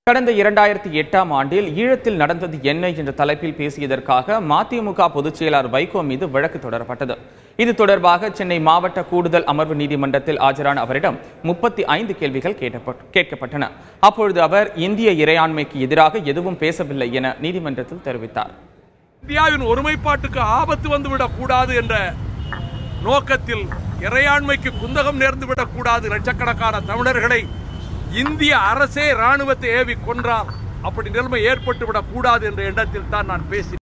கடந்த இரண்டாயிரத்தி எட்டாம் ஆண்டில் ஈழத்தில் நடந்தது என்ன என்ற தலைப்பில் பேசியதற்காக மதிமுக பொதுச் செயலாளர் வைகோ மீது வழக்கு தொடரப்பட்டது இது தொடர்பாக சென்னை மாவட்ட கூடுதல் அமர்வு நீதிமன்றத்தில் ஆஜரான அவரிடம் முப்பத்தி ஐந்து கேள்விகள் கேட்டப்பட்- கேட்கப்பட்டன அப்பொழுது அவர் இந்திய இறையாண்மைக்கு எதிராக எதுவும் பேசவில்லை என நீதிமன்றத்தில் தெரிவித்தார் இந்தியாவின் ஒருமைப்பாட்டுக்கு ஆபத்து வந்துவிடக் கூடாது என்ற நோக்கத்தில் இறையாண்மைக்கு குந்தகம் நேர்ந்துவிடக் கூடாது லட்சக்கணக்கான தமிழர்களை இந்திய அரசே ராணுவத்தை ஏவி கொன்றால் அப்படி நிலைமை ஏற்பட்டு விடக் கூடாது என்ற எண்ணத்தில் தான் நான் பேசினேன்